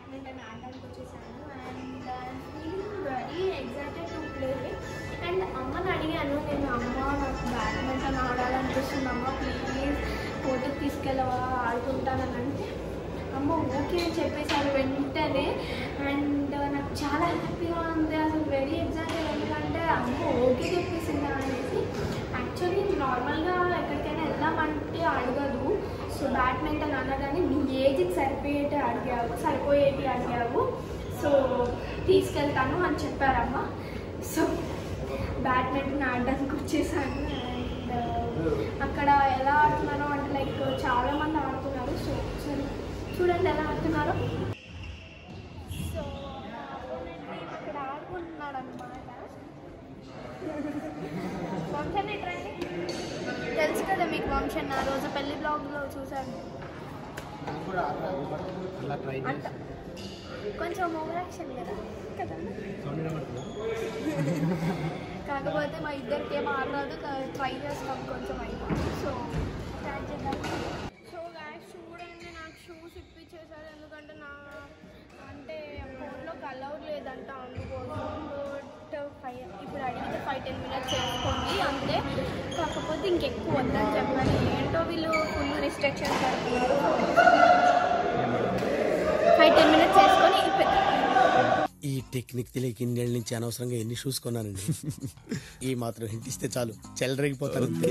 Badminton ఆడడానికి వచ్చేసాను and feeling very excited to play and అమ్మని అడిగాను నేను అమ్మ నాకు బ్యాడ్మింటన్ ఆడాలనిపిస్తుంది అమ్మ ప్లీజ్ కోర్టుకి తీసుకెళ్ళవా ఆడుకుంటానని అంటే అమ్మ ఓకే అని చెప్పేసారు వెంటనే అండ్ నాకు చాలా హ్యాపీగా ఉంది అసలు వెరీ ఎగ్జైటెడ్ ఎందుకంటే అమ్మ ఓకే చెప్పేసిందా అనేసి యాక్చువల్లీ నార్మల్గా ఎక్కడికైనా వెళ్దామంటే అడగదు సో బ్యాడ్మింటన్ అనగానే నీ ఏజ్కి సరిపోయేటి అడిగావు సరిపోయేటి అడిగావు సో తీసుకెళ్తాను అని చెప్పారమ్మ సో బ్యాడ్మింటన్ ఆడడానికి వచ్చేసాను అండ్ అక్కడ ఎలా ఆడుతున్నారో అంటే లైక్ చాలా మంది ఆడుతున్నారు సో ఒకసారి చూడండి ఎలా ఆడుతున్నారో సో మా opponent ఇక్కడ ఆడుకుంటున్నాడు అనమాట వంశన్ రండి తెలుసు కదా మీకు వంశన్ ఆ రోజు పెళ్లి బ్లాగ్లో చూసాను అలా ట్రై అంత కొంచెం ఓవర్ యాక్షన్ కదా కదా కాకపోతే మా ఇద్దరికి ఏం ఆడరాదు ట్రై చేస్తాం కొంచెం అయినా సో ట్రై చేద్దాం సో గాయస్ చూడండి నాకు షూస్ ఇప్పించేసారు ఎందుకంటే నా అంటే ఫోన్లో అలౌడ్ లేదంట అందుకోసం బట్ ఫైవ్ ఇప్పుడు అడిగితే ఫైవ్ టెన్ మినిట్స్ చేసుకోండి అంతే కాకపోతే ఇంకెక్కువ వద్దని చెప్పాలి ఏంటో వీళ్ళు ఫుల్ రిస్ట్రిక్షన్స్ పెడుతున్నారు ఫైవ్ టెన్ మినిట్స్ చేసుకొని ఇప్పుడు ఈ టెక్నిక్ తెలియక ఇన్నేళ్ళ నుంచి అనవసరంగా ఎన్ని షూస్ కొన్నానండి ఈ మాత్రం హింట్ ఇస్తే చాలు చెలరేగిపోతారు అంతే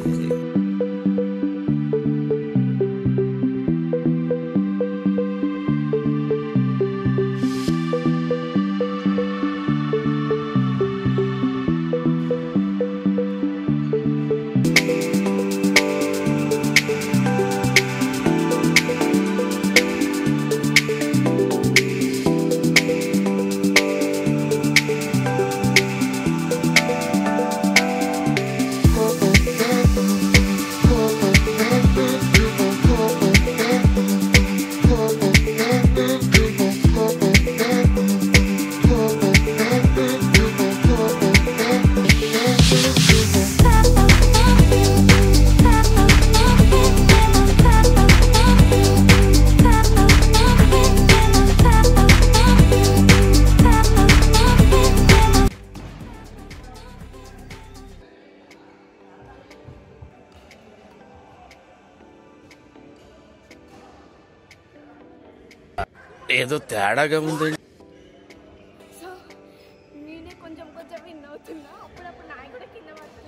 ఏదో తేడాగా ఉందండి సో నేనే కొంచెం కొంచెం విన్ అవుతున్నా అప్పుడప్పుడు నాయి కూడా కింద పడుతుంది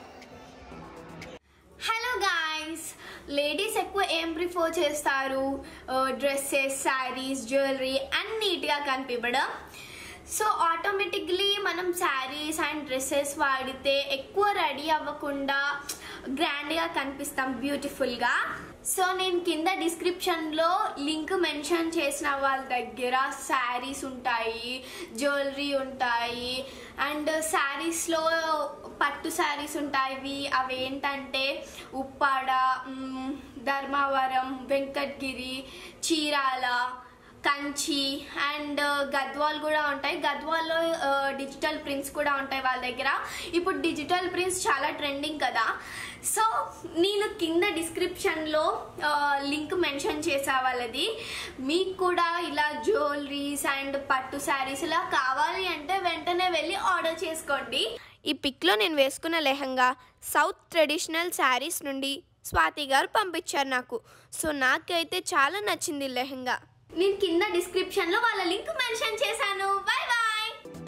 హలో గాయస్ లేడీస్ ఎక్కువ ఏం ప్రిఫర్ చేస్తారు డ్రెస్సెస్ శారీస్ జ్యువెలరీ అన్నిటిగా కనిపించడం సో ఆటోమేటిక్లీ మనం శారీస్ అండ్ డ్రెస్సెస్ వాడితే ఎక్కువ రెడీ అవ్వకుండా గ్రాండ్గా కనిపిస్తాం బ్యూటిఫుల్గా సో నేను కింద డిస్క్రిప్షన్లో లింక్ మెన్షన్ చేసిన వాళ్ళ దగ్గర శారీస్ ఉంటాయి జ్యువెలరీ ఉంటాయి అండ్ శారీస్లో పట్టు శారీస్ ఉంటాయి అవి ఏంటంటే ఉప్పాడ మ్, ధర్మవరం వెంకటగిరి చీరాల కంచి అండ్ గద్వాల్ కూడా ఉంటాయి గద్వాల్లో డిజిటల్ ప్రింట్స్ కూడా ఉంటాయి వాళ్ళ దగ్గర ఇప్పుడు డిజిటల్ ప్రింట్స్ చాలా ట్రెండింగ్ కదా సో నేను కింద డిస్క్రిప్షన్లో లింక్ మెన్షన్ చేసా వాళ్ళది మీకు కూడా ఇలా జ్యువెలరీస్ అండ్ పట్టు శారీస్ ఇలా కావాలి అంటే వెంటనే వెళ్ళి ఆర్డర్ చేసుకోండి ఈ పిక్లో నేను వేసుకున్న లెహంగా సౌత్ ట్రెడిషనల్ శారీస్ నుండి స్వాతి గారు పంపించారు నాకు సో నాకైతే చాలా నచ్చింది ఈ లెహంగా నేను కింద డిస్క్రిప్షన్లో వాళ్ళ లింక్ మెన్షన్ చేశాను బాయ్ బాయ్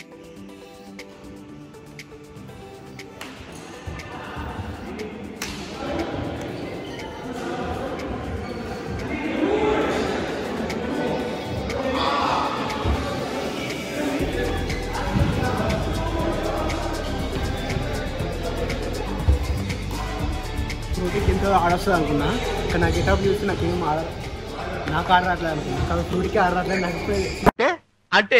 ఫ్రూటీకి ఎంతో ఆడొస్తుంది అనుకున్నా కానీ నాకు గెటప్ చూస్తే నాకు ఏం ఆడ నాకు ఆడ రావట్లేదు అనుకున్నా కానీ ఫ్రూటీకి ఆడ రావట్లేదు నాకు ఇప్పుడు అంటే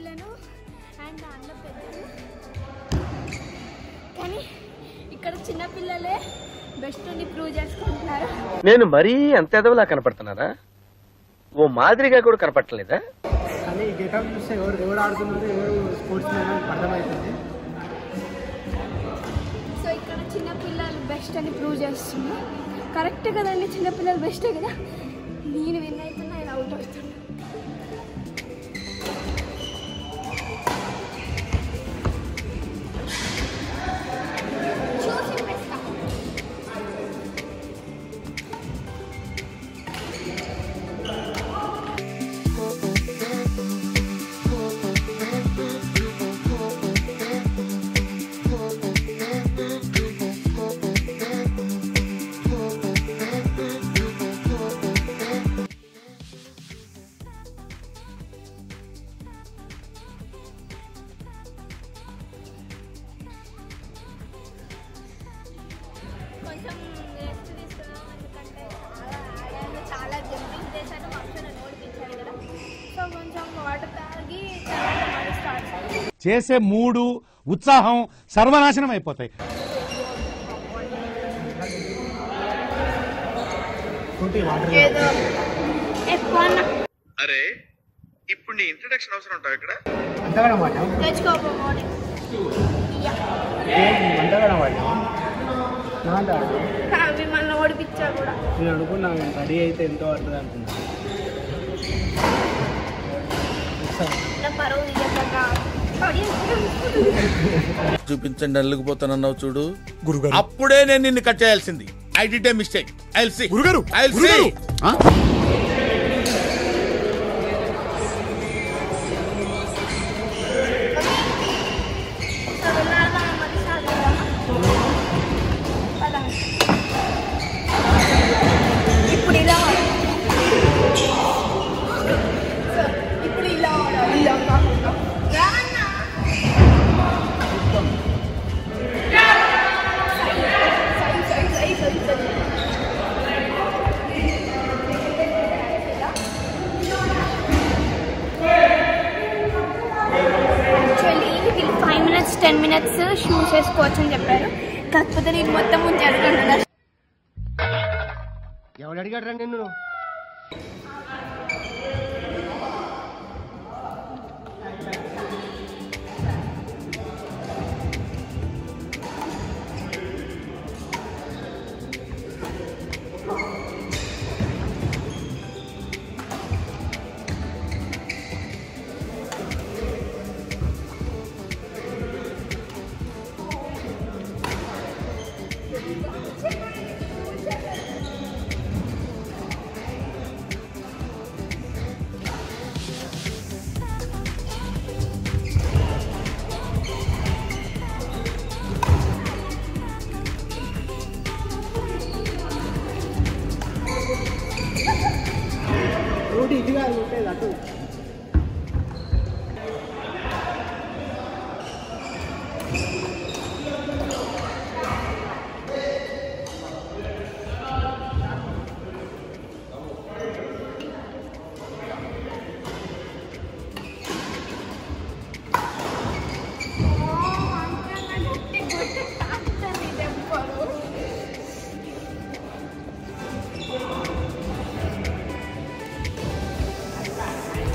విలను అండ్ దాంట్లో పెద్దలు కానీ ఇక్కడ చిన్న పిల్లలే బెస్ట్ ని ప్రూవ్ చేసుకుంటున్నారు నేను మరీ అంత ఎదవలా కనపడుతున్నారా ఓ మాదిరిగా కూడా కనపడలేదా కానీ గెటప్ చూస్తే ఎవరు ఎవరు ఆడుతున్నారు ఎవరు స్పోర్ట్స్ మ్యాన్ అని అర్థమవుతుంది సో ఇక్కడ చిన్న పిల్లలు బెస్ట్ అని ప్రూవ్ చేస్తున్నా కరెక్ట్ కదండి చిన్న పిల్లలు బెస్టే కదా నేను విన్ అవుతున్నా ఆయన అవుట్ అవుతున్నా చూసి పెడతా. కొంచెం రెస్ట్ తీసుకున్నాం ఎందుకంటే చాలా ఆడాను చాలా జంపింగ్ చేశాను ఫంక్షన్ ఓడిపించాను కదా సో కొంచెం వాటర్ తాగి తర్వాత మళ్ళీ స్టార్ట్ చేయాలి చేసే మూడు ఉత్సాహం సర్వనాశనం అయిపోతాయి ఫ్రూటీ వాటర్ ఏదో ఎక్కువ అరే ఇప్పుడు నీ ఇంట్రడక్షన్ అవసరం ఉంటావు ఇక్కడ అంతగా మాట తెచ్చుకోపో మార్నింగ్ అంతగా మాట నా మిమ్మల్ని ఓడిపించా కూడా నేను అనుకున్నా నేను రెడీ అయితే ఎంతో పడుతుంది అనుకున్నా నా పరువు తీయకుండా చూపించండి అల్లుకుపోతానన్నావు చూడు గురుగారు అప్పుడే నేను నిన్ను కట్ చేయాల్సింది I did a mistake I will see గురుగారు ఐ విల్ సీ ఇప్పుడు ఇలా వాడు. ఇప్పుడు ఇలా వాడాలి. ఇలా కాకుండా. రా అన్నా. సై, సై, సై, సై, సై. యాక్చువల్లీ వీళ్ళు five minutes ten minutes shoes వేసుకోవచ్చు అని చెప్పారు కాకపోతే నేను మొత్తం ముందు అనుకుంటున్నా ఎవడు అడిగాడు రా నిన్ను ఫ్రూటీ ఇది కాదు ఉండేది అటు దెబ్బలు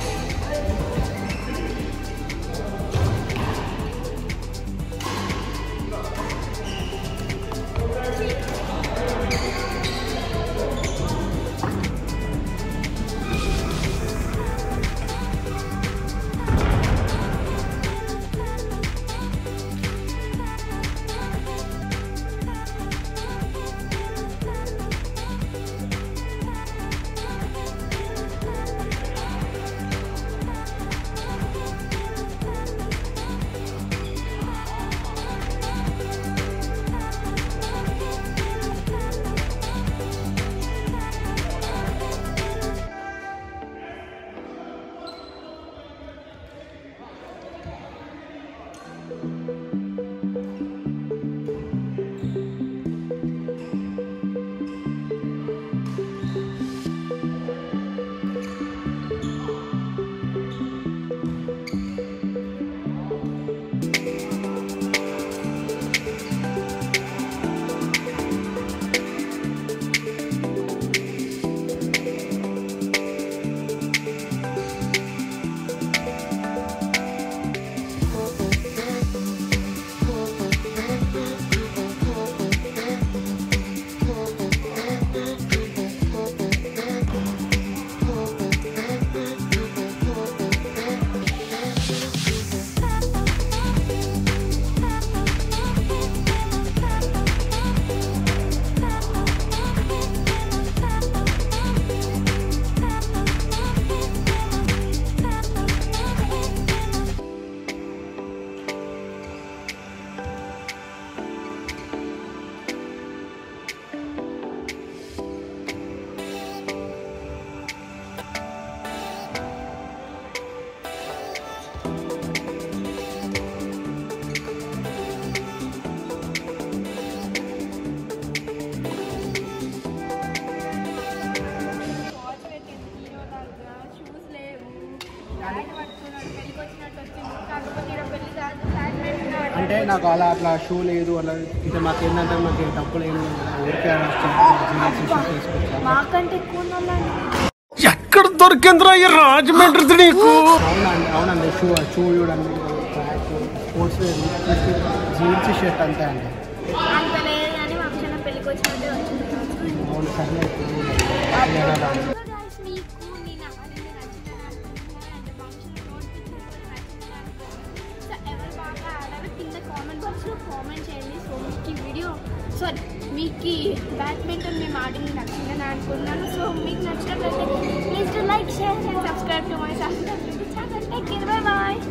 బ్యాట్ పట్టుకున్నాడు పెళ్ళికి వచ్చినట్టు వచ్చింది కాకపోతే ఈడ పెళ్లి కాదు బ్యాట్ పెట్టినాడు అంటే నాకు అలా అట్లా షూ లేదు అలా ఇంకా మాకు ఏంటంటే మాకు డబ్బులు ఏమి ఊరికే తీసుకొచ్చాను మాకంటే ఎక్కువ ఉన్నోళ్ళండి. ఎక్కడ దొరికిందిరా ఈ రాజమండ్రి నీకు అవునండి అవునండి షూ షూ చూడండి track sports wear jeans shirt అంతే అండి అంత లేదు కానీ మా చిన్న పెళ్ళికి వచ్చినట్టే వచ్చింది అవును సరే So guys, మీకు నేను ఆడింది నచ్చిందని అనుకుంటున్నాను. అంటే function లో నోటిఫికేషన్ నచ్చిందని అనుకుంటున్నాను. So ఎవరు బాగా ఆడారో కింద కామెంట్ బాక్స్లో కామెంట్ చేయండి సో మీకు ఈ వీడియో సో మీకు ఈ బ్యాడ్మింటన్ మేము ఆడింది నచ్చిందని అనుకుంటున్నాను సో మీకు నచ్చినట్లయితే please to like share and subscribe to my channel take care bye bye